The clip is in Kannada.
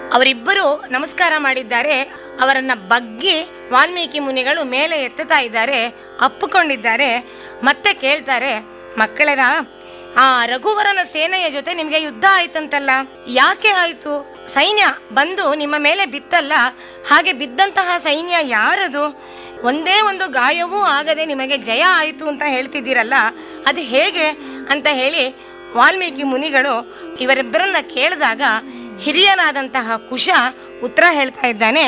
ಅವರಿಬ್ಬರು ನಮಸ್ಕಾರ ಮಾಡಿದ್ದಾರೆ ಅವರನ್ನ ಬಗ್ಗಿ ವಾಲ್ಮೀಕಿ ಮುನಿಗಳು ಮೇಲೆ ಎತ್ತುತ್ತಾ ಇದ್ದಾರೆ ಅಪ್ಪಿಕೊಂಡಿದ್ದಾರೆ ಮತ್ತೆ ಕೇಳ್ತಾರೆ ಮಕ್ಕಳರ ಆ ರಘುವರನ ಸೇನೆಯ ಜೊತೆ ನಿಮ್ಗೆ ಯುದ್ಧ ಆಯ್ತಂತಲ್ಲ ಯಾಕೆ ಆಯ್ತು ಸೈನ್ಯ ಬಂದು ನಿಮ್ಮ ಮೇಲೆ ಬಿತ್ತಲ್ಲ ಹಾಗೆ ಬಿದ್ದಂತಹ ಸೈನ್ಯ ಯಾರದು ಒಂದೇ ಒಂದು ಗಾಯವೂ ಆಗದೆ ನಿಮಗೆ ಜಯ ಆಯಿತು ಅಂತ ಹೇಳ್ತಿದ್ದೀರಲ್ಲ ಅದು ಹೇಗೆ ಅಂತ ಹೇಳಿ ವಾಲ್ಮೀಕಿ ಮುನಿಗಳು ಇವರಿಬ್ಬರನ್ನ ಕೇಳಿದಾಗ ಹಿರಿಯನಾದಂತಹ ಕುಶ ಉತ್ತರ ಹೇಳ್ತಾ ಇದ್ದಾನೆ